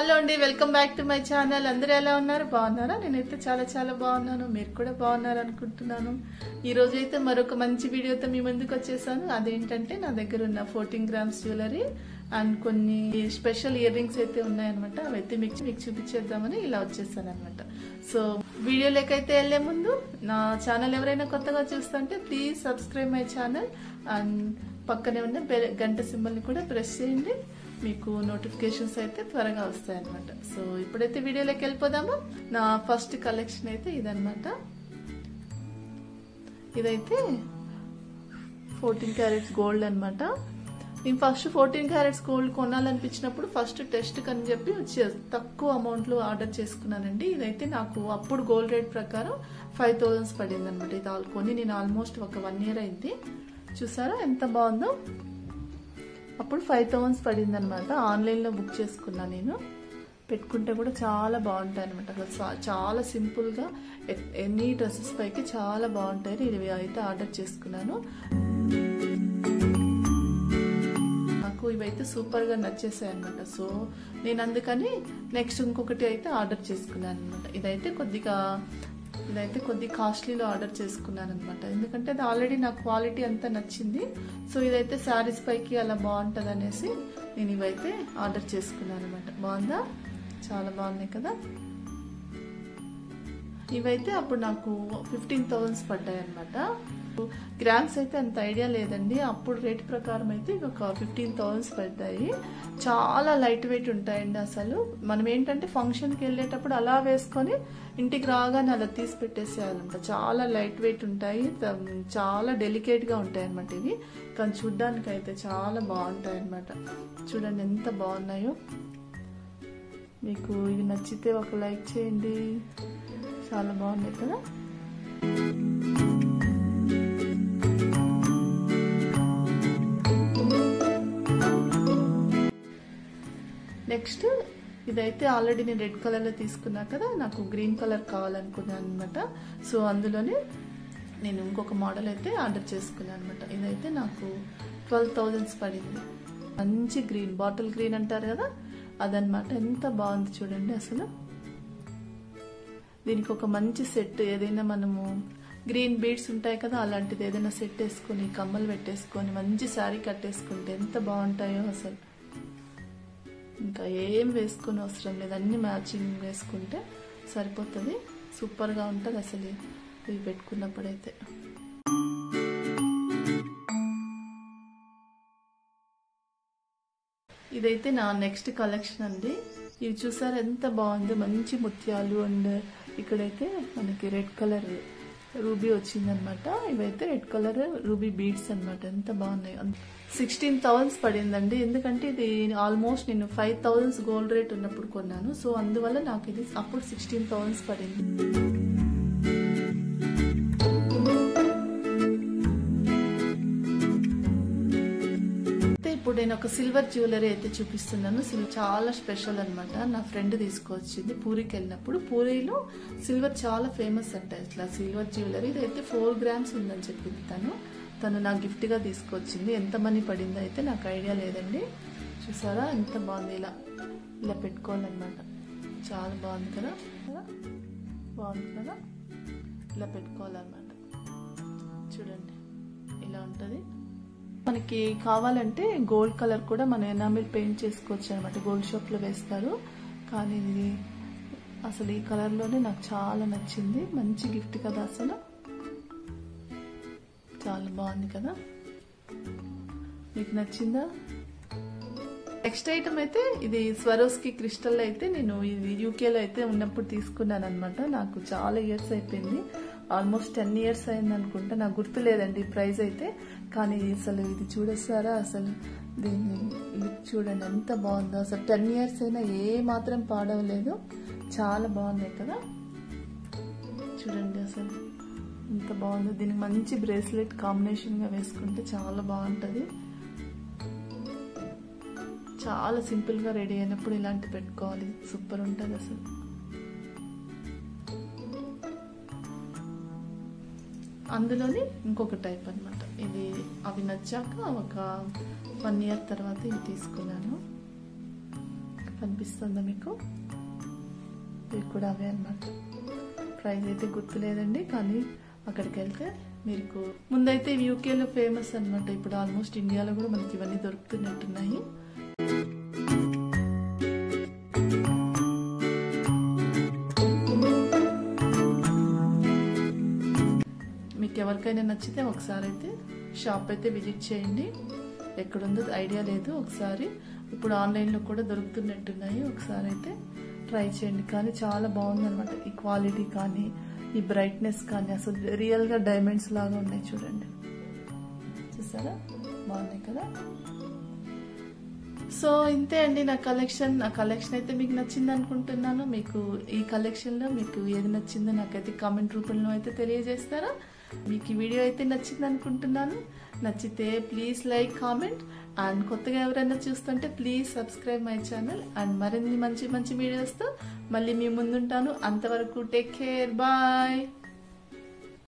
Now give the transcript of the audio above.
hello అండి welcome back to my channel అందరూ ఎలా ఉన్నారు బాగున్నారా నేనైతే చాలా చాలా బాగున్నాను మీరు కూడా బాగున్నారు అనుకుంటున్నాను ఈ రోజు అయితే మరొక మంచి వీడియోతో మీ ముందుకు వచ్చేసాను అదేంటంటే నా దగ్గర ఉన్న ఫోర్టీన్ గ్రామ్స్ జ్యువెలరీ అండ్ కొన్ని స్పెషల్ ఇయర్ రింగ్స్ అయితే ఉన్నాయన్నమాట అవైతే మీకు మీకు చూపించేద్దామని ఇలా వచ్చేసాను అనమాట సో వీడియోలోకైతే వెళ్లే ముందు నా ఛానల్ ఎవరైనా కొత్తగా చూస్తుంటే please subscribe my channel and పక్కనే ఉన్న బెల్ గంట సింబల్ని కూడా ప్రెస్ చేయండి మీకు నోటిఫికేషన్స్ అయితే త్వరగా వస్తాయి అనమాట సో ఇప్పుడైతే వీడియోలోకి వెళ్ళిపోదాము నా ఫస్ట్ కలెక్షన్ అయితే ఇదనమాట ఇదైతే ఫోర్టీన్ క్యారెట్స్ గోల్డ్ అనమాట నేను ఫస్ట్ ఫోర్టీన్ క్యారెట్స్ గోల్డ్ కొనాలనిపించినప్పుడు ఫస్ట్ టెస్ట్ అని చెప్పి వచ్చి తక్కువ అమౌంట్లో ఆర్డర్ చేసుకున్నానండి ఇదైతే నాకు అప్పుడు గోల్డ్ రేట్ ప్రకారం ఫైవ్ థౌజండ్స్ పడింది అనమాట ఇది ఆల్ కొని నేను ఆల్మోస్ట్ ఒక వన్ ఇయర్ అయింది చూసారా ఎంత బాగుందో అప్పుడు ఫైవ్ థౌజండ్స్ పడింది అనమాట ఆన్లైన్లో బుక్ చేసుకున్నా నేను పెట్టుకుంటే కూడా చాలా బాగుంటాయి అనమాట అసలు చాలా సింపుల్గా ఎన్ని డ్రెస్సెస్ పైకి చాలా బాగుంటాయి ఇవి అయితే ఆర్డర్ చేసుకున్నాను నాకు ఇవైతే సూపర్గా నచ్చేసాయి అనమాట సో నేను అందుకని నెక్స్ట్ ఇంకొకటి అయితే ఆర్డర్ చేసుకున్నాను అనమాట ఇదైతే కొద్దిగా ఇదైతే కొద్ది కాస్ట్లీలో ఆర్డర్ చేసుకున్నాను అనమాట ఎందుకంటే అది ఆల్రెడీ నా క్వాలిటీ అంతా నచ్చింది సో ఇదైతే శారీస్ పైకి అలా బాగుంటుంది అనేసి నేను ఇవైతే ఆర్డర్ చేసుకున్నాను అనమాట బాగుందా చాలా బాగున్నాయి కదా ఇవైతే అప్పుడు నాకు ఫిఫ్టీన్ థౌజండ్స్ పడ్డాయి అనమాట గ్రామ్స్ అయితే అంత ఐడియా లేదండి అప్పుడు రేట్ ప్రకారం అయితే ఒక ఫిఫ్టీన్ థౌజండ్స్ పడ్డాయి చాలా లైట్ వెయిట్ ఉంటాయండి అసలు మనం ఏంటంటే ఫంక్షన్కి వెళ్ళేటప్పుడు అలా వేసుకొని ఇంటికి రాగానే అలా తీసి పెట్టేసేయాలంట చాలా లైట్ వెయిట్ ఉంటాయి చాలా డెలికేట్గా ఉంటాయి అనమాట ఇవి కానీ చూడ్డానికి అయితే చాలా బాగుంటాయి అనమాట చూడండి ఎంత బాగున్నాయో మీకు ఇవి నచ్చితే ఒక లైక్ చేయండి చాలా బాగున్నాయి కదా నెక్స్ట్ ఇదైతే ఆల్రెడీ నేను రెడ్ కలర్లో తీసుకున్నా కదా నాకు గ్రీన్ కలర్ కావాలనుకున్నాను అనమాట సో అందులోనే నేను ఇంకొక మోడల్ అయితే ఆర్డర్ చేసుకున్నాను అనమాట ఇదైతే నాకు ట్వెల్వ్ థౌజండ్స్ పడింది మంచి గ్రీన్ బాటిల్ గ్రీన్ అంటారు కదా అదనమాట ఎంత బాగుంది చూడండి అసలు దీనికి ఒక మంచి సెట్ ఏదైనా మనము గ్రీన్ బీడ్స్ ఉంటాయి కదా అలాంటిది ఏదైనా సెట్ వేసుకొని కమ్మలు పెట్టేసుకొని మంచి శారీ కట్టేసుకుంటే ఎంత బాగుంటాయో అసలు ఇంకా ఏం వేసుకుని అవసరం లేదు అన్ని మ్యాచింగ్ వేసుకుంటే సరిపోతుంది సూపర్గా ఉంటుంది అసలు ఇవి పెట్టుకున్నప్పుడైతే ఇదైతే నా నెక్స్ట్ కలెక్షన్ అండి ఇవి చూసారు ఎంత బాగుంది మంచి ముత్యాలు అండ్ ఇక్కడైతే మనకి రెడ్ కలర్ రూబీ వచ్చిందనమాట ఇవైతే రెడ్ కలర్ రూబీ బీడ్స్ అనమాట ఎంత బాగున్నాయి సిక్స్టీన్ థౌజండ్స్ పడిందండి ఎందుకంటే ఇది ఆల్మోస్ట్ నేను ఫైవ్ థౌజండ్స్ గోల్డ్ రేట్ ఉన్నప్పుడు కొన్నాను సో అందువల్ల నాకు ఇది అప్పుడు సిక్స్టీన్ థౌజండ్స్ పడింది ఇప్పుడు నేను ఒక సిల్వర్ జ్యువెలరీ అయితే చూపిస్తున్నాను చాలా స్పెషల్ అనమాట నా ఫ్రెండ్ తీసుకొచ్చింది పూరికి వెళ్ళినప్పుడు పూరిలో సిల్వర్ చాలా ఫేమస్ అంట ఇట్లా సిల్వర్ జ్యువెలరీ ఇదైతే ఫోర్ గ్రామ్స్ ఉందని చెప్పింది తను తను నా గిఫ్ట్గా తీసుకొచ్చింది ఎంత మనీ పడిందో అయితే నాకు ఐడియా లేదండి చూసారా ఎంత బాగుంది ఇలా ఇలా పెట్టుకోవాలన్నమాట చాలా బాగుంది కదా బాగుంది కదా ఇలా పెట్టుకోవాలన్నమాట చూడండి ఇలా ఉంటుంది మనకి కావాలంటే గోల్డ్ కలర్ కూడా మనం ఎనామిల్ పెయింట్ చేసుకోవచ్చు అనమాట గోల్డ్ షాప్లో వేస్తారు కానీ ఇది అసలు ఈ కలర్లోనే నాకు చాలా నచ్చింది మంచి గిఫ్ట్ కదా అసలు చాలా బాగుంది కదా మీకు నచ్చిందా నెక్స్ట్ ఐటమ్ అయితే ఇది స్వరోస్కి క్రిస్టల్ అయితే నేను ఇది యూకేలో అయితే ఉన్నప్పుడు తీసుకున్నాను అనమాట నాకు చాలా ఇయర్స్ అయిపోయింది ఆల్మోస్ట్ టెన్ ఇయర్స్ అయింది అనుకుంటా నాకు గుర్తు లేదండి ప్రైస్ అయితే కానీ అసలు ఇది చూడొస్తారా అసలు దీన్ని లుక్ చూడండి ఎంత బాగుందో అసలు టెన్ ఇయర్స్ అయినా ఏ మాత్రం పాడవలేదు చాలా బాగున్నాయి కదా చూడండి అసలు ఎంత బాగుందో దీనికి మంచి బ్రేస్లెట్ కాంబినేషన్గా వేసుకుంటే చాలా బాగుంటుంది చాలా సింపుల్గా రెడీ అయినప్పుడు ఇలాంటి పెట్టుకోవాలి సూపర్ ఉంటుంది అసలు అందులోని ఇంకొక టైప్ అనమాట ఇది అవి నచ్చాక ఒక వన్ ఇయర్ తర్వాత ఇవి తీసుకున్నాను కనిపిస్తుందా మీకు ఇవి కూడా అవే అనమాట ప్రైస్ అయితే గుర్తులేదండి కానీ అక్కడికి వెళ్తే మీకు ముందైతే యూకేలో ఫేమస్ అనమాట ఇప్పుడు ఆల్మోస్ట్ ఇండియాలో కూడా మనకి ఇవన్నీ దొరుకుతున్నట్టున్నాయి మీకు ఎవరికైనా నచ్చితే ఒకసారి అయితే షాప్ అయితే విజిట్ చేయండి ఎక్కడుందో ఐడియా లేదు ఒకసారి ఇప్పుడు ఆన్లైన్లో కూడా దొరుకుతున్నట్టున్నాయి ఒకసారి అయితే ట్రై చేయండి కానీ చాలా బాగుంది అనమాట ఈ క్వాలిటీ కానీ ఈ బ్రైట్నెస్ కానీ అసలు రియల్గా డైమండ్స్ లాగా ఉన్నాయి చూడండి చూసారా బాగున్నాయి కదా సో ఇంతే అండి నా కలెక్షన్ నా కలెక్షన్ అయితే మీకు నచ్చింది అనుకుంటున్నాను మీకు ఈ కలెక్షన్లో మీకు ఏది నచ్చిందో నాకైతే కామెంట్ రూపంలో అయితే తెలియజేస్తారా మీకు ఈ వీడియో అయితే నచ్చింది అనుకుంటున్నాను నచ్చితే ప్లీజ్ లైక్ కామెంట్ అండ్ కొత్తగా ఎవరైనా చూస్తుంటే please subscribe my channel and మరిన్ని మంచి మంచి వీడియోస్తో మళ్ళీ మీ ముందుంటాను అంతవరకు టేక్ కేర్ బాయ్